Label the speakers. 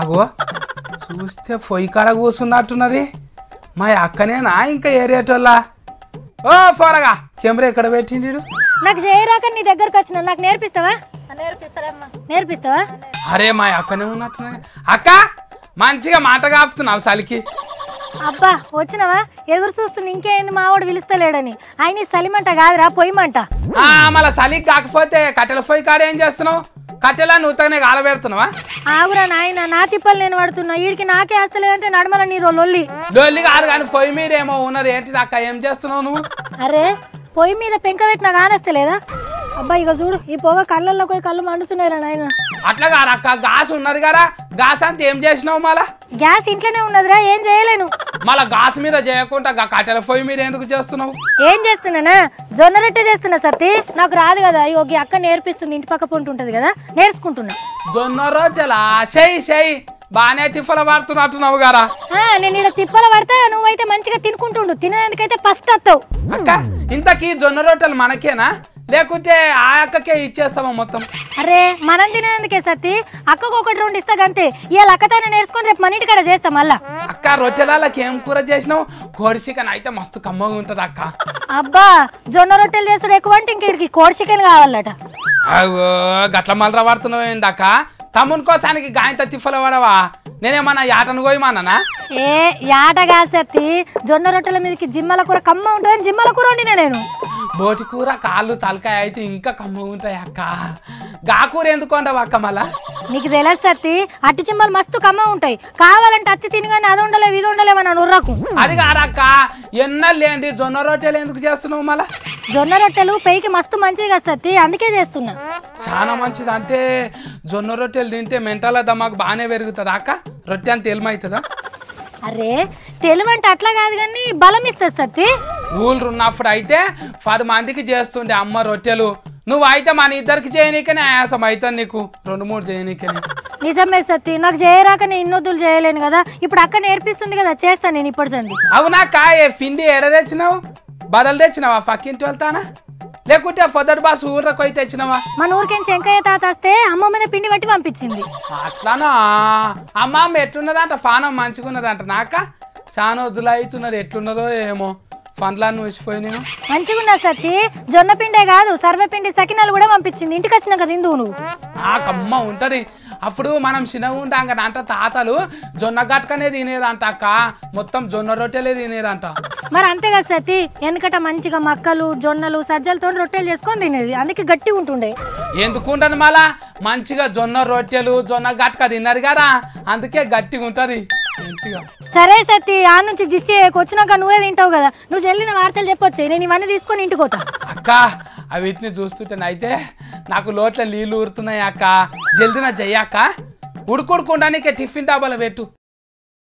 Speaker 1: అగో చూస్తే పొయ్యి కాడ కూర్చున్నట్టున్నది మా అక్కనేనా ఇంకా ఏరియాటోళ్ళ ఓ ఫోరగా కెమెరా ఎక్కడ పెట్టిండు ఈడు?
Speaker 2: నాకు చేయరాక నీ దగ్గరకు వచ్చిన నాకు నేర్పిస్తావా
Speaker 3: నేర్పిస్తారమ్మా
Speaker 2: నేర్పిస్తావా
Speaker 1: అరే మా అక్కనే ఉన్నట్టున్నది అక్క మంచిగా మాట కాపుతున్నావు సలికి
Speaker 2: అబ్బా వచ్చినావా ఎదురు చూస్తున్నా ఇంకేంది మావాడు పిలుస్తలేడని ఆయన ఈ సలిమంట కాదురా పొయ్యమంట
Speaker 1: ఆ, మళ్ళా సలికి కాకపోతే కట్టెల పొయ్యి కాడ ఏం చేస్తున్నావు కట్టెలా నూతనే కాలబెడుతున్నావా
Speaker 2: ఆగురా నాయన నా తిప్పలు నేను పడుతున్నా వీడికి నాకే వేస్తలేదంటే నడమల నీదో లొల్లి
Speaker 1: లొల్లి కాదు కానీ పొయ్యి మీద ఏమో ఉన్నది ఏంటిది అక్క ఏం చేస్తున్నావు నువ్వు
Speaker 2: అరే పొయ్యి మీద పెంక పెట్టినా కానేస్తలేదా అబ్బా ఇక చూడు ఈ పొగ కళ్ళల్లో పోయి కళ్ళు మండుతున్నాయిరా నాయన
Speaker 1: అట్లా కాదు అక్క గాస్ ఉన్నది కదా గాస్ అంతా ఏం చేసినావు మళ్ళా
Speaker 2: గ్యాస్ ఇంట్లోనే ఉన్నదిరా ఏం చేయలేను
Speaker 1: మళ్ళా గాస్ మీద చేయకుండా గా కట్టెల పొయ్యి మీద ఎందుకు చేస్తున్నావు
Speaker 2: ఏం చేస్తున్నానా జొన్న రొట్టె చేస్తున్నా సత్తి నాకు రాదు కదా అయ్యో ఈ అక్క నేర్పిస్తుంది ఇంటి పక్క పొంటి ఉంటుంది కదా నేర్చుకుంటున్నా
Speaker 1: జొన్న రొట్టెలా చెయ్యి చెయ్యి బాగానే తిప్పల పడుతున్నట్టున్నావు గారా
Speaker 2: ఆ, నేను ఇక్కడ తిప్పల పడతా నువ్వైతే మంచిగా తినుకుంటుండు తినేందుకైతే ఫస్ట్ వస్తావు
Speaker 1: అక్క ఇంతకీ జొన్న రొట్టెలు మనకేనా లేకుంటే ఆ అక్కకే ఇచ్చేస్తామా మొత్తం
Speaker 2: అరే మనం తినేందుకే సత్తి అక్కకు ఒకటి రెండు ఇస్తా గంతే ఇవాళ అక్కతోనే నేర్చుకొని రేపు మన ఇంటికాడ చేస్తాం మళ్ళా
Speaker 1: అక్క రొట్టెలకి ఏం కూర చేసినావు కోడి చికెన్ అయితే మస్తు కమ్మగా ఉంటది అక్క
Speaker 2: అబ్బా జొన్న రొట్టెలు చేసుడు ఎక్కువ అంటే ఇంక వీడికి కోడి చికెన్ కావాలట
Speaker 1: అగో గట్ల మళ్ళీ పడుతున్నావు ఏందక్క తమ్ముని కోసానికి గాయంత తిప్పల పడవా నేనేమన్నా యాటను కోయమన్నానా
Speaker 2: ఏ యాట కాసత్తి జొన్న రొట్టెల మీదకి జిమ్మల కూర కమ్మ ఉంటుందని జిమ్మల కూర వండినా నేను
Speaker 1: బోటి కూర కాళ్ళు తలకాయ అయితే ఇంకా కమ్మగా ఉంటాయి అక్క గా కూర ఎందుకు వండవు అక్క మళ్ళా
Speaker 2: నీకు తెలియదు సత్తి అట్టి జిమ్మలు మస్తు కమ్మ ఉంటాయి కావాలంటే అచ్చి తినగానే అది ఉండలేవు ఇది ఉండలేవు అని ఉర్రకు
Speaker 1: అది కాదక్క ఎన్నెళ్ళు ఏంది జొన్న రొట్టెలు ఎందుకు చేస్తున్నావు మళ్ళా
Speaker 2: జొన్న రొట్టెలు పెయికి మస్తు మంచిది కదా సత్తి అందుకే చేస్తున్నా
Speaker 1: చాలా మంచిది అంటే జొన్న రొట్టెలు తింటే మెంటల్ దమాకు బాగానే పెరుగుతుంది అక్క రొట్టె అంత ఎలుమవుతుందా
Speaker 2: అరే తెలుగు అంటే అట్లా కాదు కానీ బలం ఇస్తుంది సత్తి
Speaker 1: ఊళ్ళు ఉన్నప్పుడు అయితే పది మందికి చేస్తుండే అమ్మ రొట్టెలు నువ్వు అయితే మన ఇద్దరికి చేయనీకనే ఆయాసం అవుతుంది నీకు రెండు మూడు చేయనీకనే
Speaker 2: నిజమే సత్తి నాకు చేయరాక నేను ఇన్నొద్దులు చేయలేను కదా ఇప్పుడు అక్క నేర్పిస్తుంది కదా చేస్తాను నేను ఇప్పుడు సంది
Speaker 1: అవునా కాయ పిండి ఎడ తెచ్చినావు బదలు తెచ్చినావా పక్కింటి వెళ్తానా లేకుంటే పొద్దుటి బాస్ ఊర్లకు పోయి తెచ్చినావా
Speaker 2: మన ఊరికేం చెంకయ్య తాత వస్తే అమ్మమ్మనే పిండి పట్టి పంపించింది
Speaker 1: అట్లానా అమ్మ అమ్మ ఎట్లున్నదంట పానం మంచిగున్నదంట నాక చాలా వద్దులు అవుతున్నది ఎట్లున్నదో ఏమో పండ్లన్నీ ఊసిపోయినాయి
Speaker 2: మంచిగున్నా సత్తి జొన్న పిండే కాదు సర్వపిండి సకినాలు కూడా పంపించింది ఇంటికి వచ్చినాక తిందువు నువ్వు
Speaker 1: నాకమ్మ ఉంటది అప్పుడు మనం చిన్నగా ఉంటాం కదా అంట తాతలు జొన్న గట్కనే తినేదంట అక్క మొత్తం జొన్న రొట్టెలే తినేదంట
Speaker 2: మరి అంతే కదా సత్తి ఎందుకంటే మంచిగా మక్కలు జొన్నలు సజ్జలతో రొట్టెలు చేసుకొని తినేది అందుకే గట్టిగా ఉంటుండే
Speaker 1: ఎందుకుంటది మళ్ళా మంచిగా జొన్న రొట్టెలు జొన్న గట్క తిన్నారు కదా అందుకే గట్టిగా ఉంటది మంచిగా
Speaker 2: సరే సత్తి ఆ నుంచి దిష్టి వచ్చినాక నువ్వే తింటావు కదా నువ్వు చెల్లిన వార్తలు చెప్పొచ్చు నేను ఇవన్నీ తీసుకొని ఇంటికి పోతా
Speaker 1: అక్క వీటిని చూస్తుంటేనైతే నాకు లోట్ల నీళ్ళు ఊరుతున్నాయి అక్క జల్దిన చెయ్యక్క ఉడుకుడుకుండానికి టిఫిన్ డాబాలో పెట్టు